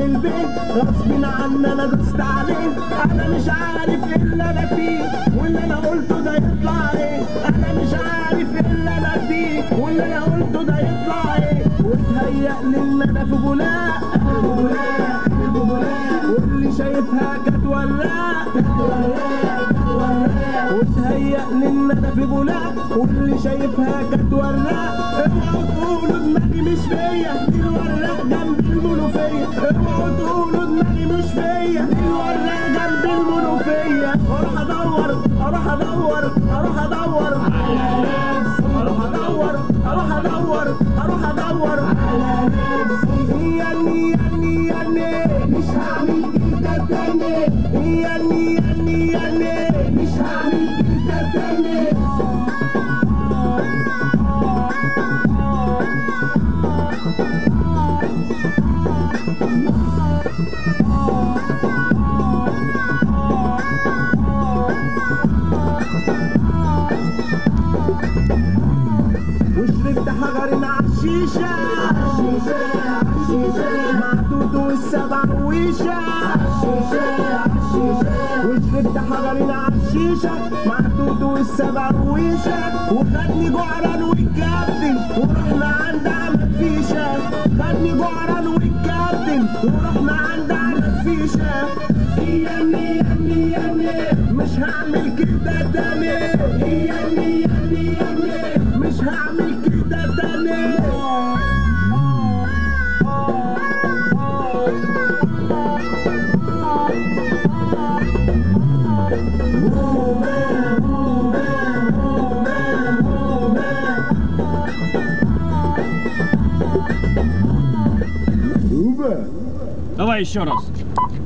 البيت غصب عني انا دوست عليه انا مش عارف ايه اللي انا فيه واللي انا قلته ده يطلع ايه انا مش عارف ايه اللي انا فيه واللي انا قلته ده يطلع ايه وتهيأ لي ان انا في بولاق بولاق بولاق واللي شايفها كانت وراق وتهيأ لي ان انا في بولاق واللي شايفها كانت وراق اوعوا تقولوا دماغي مش فيا دي الوراق جنب المنوفية اوعوا تقولوا دماغي مش فيا دي الوراق جنب المنوفية اروح ادور اروح ادور اروح ادور على نفسي اروح ادور اروح ادور اروح ادور على نفسي يعني يعني يعني مش هعمل كده تاني يعني يعني يعني مش هعمل كده تاني وشربت حجر مع الشيشة مع توتو والسبع ويشة وشربت حجر مع الشيشة مع توتو والسبع ويشة وخدني جعران والكابتن ورحنا عند عمك فيشة خدني جعران والكابتن ورحنا عند عمك فيشة يمي يمي يمي مش هعمل كده تاني يمي يمي يمي مش هعمل كده تاني Давай еще раз.